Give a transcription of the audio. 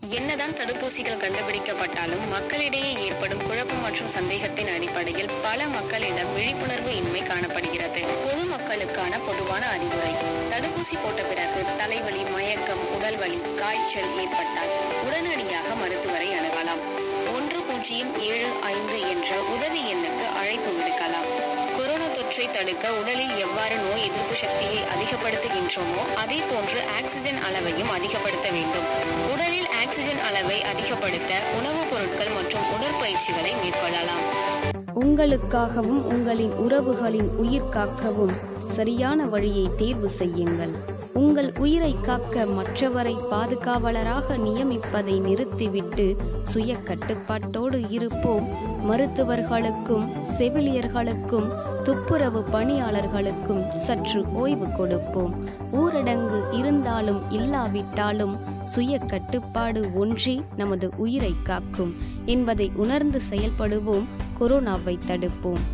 என்னதான் தடுப்பூசிகள் கண்டுபிடிக்கப்பட்டாலும் மக்களிடையே ஏற்படும் குழப்பம் மற்றும் சந்தேகத்தின் அடிப்படையில் பல மக்களிடம் விழிப்புணர்வு இன்மை காணப்படுகிறது பொதுமக்களுக்கான பொதுவான அறிவுரை தடுப்பூசி போட்ட பிறகு தலைவலி மயக்கம் உடல்வலி காய்ச்சல் ஏற்பட்டால் உடனடியாக மருத்துவரை அணுகலாம் ஒன்று பூஜ்ஜியம் ஏழு ஐந்து என்ற உதவி எண்ணுக்கு அழைப்பு விடுக்கலாம் கொரோனா தொற்றை தடுக்க உடலில் எவ்வாறு நோய் எதிர்ப்பு சக்தியை அதிகப்படுத்துகின்றோமோ அதே போன்று ஆக்சிஜன் அளவையும் அதிகப்படுத்த வேண்டும் உடலில் ஆக்சிஜன் அளவை அதிகப்படுத்த உணவுப் பொருட்கள் மற்றும் உடற்பயிற்சிகளை மேற்கொள்ளலாம் உங்களுக்காகவும் உங்களின் உறவுகளின் உயிர் காக்கவும் சரியான வழியை தேர்வு செய்யுங்கள் உங்கள் உயிரை காக்க மற்றவரை பாதுகாவலராக நியமிப்பதை நிறுத்திவிட்டு சுய கட்டுப்பாட்டோடு இருப்போம் மருத்துவர்களுக்கும் செவிலியர்களுக்கும் துப்புரவு பணியாளர்களுக்கும் சற்று ஓய்வு கொடுப்போம் ஊரடங்கு இருந்தாலும் இல்லாவிட்டாலும் சுய கட்டுப்பாடு ஒன்றே நமது உயிரை காக்கும் என்பதை உணர்ந்து செயல்படுவோம் கொரோனாவை தடுப்போம்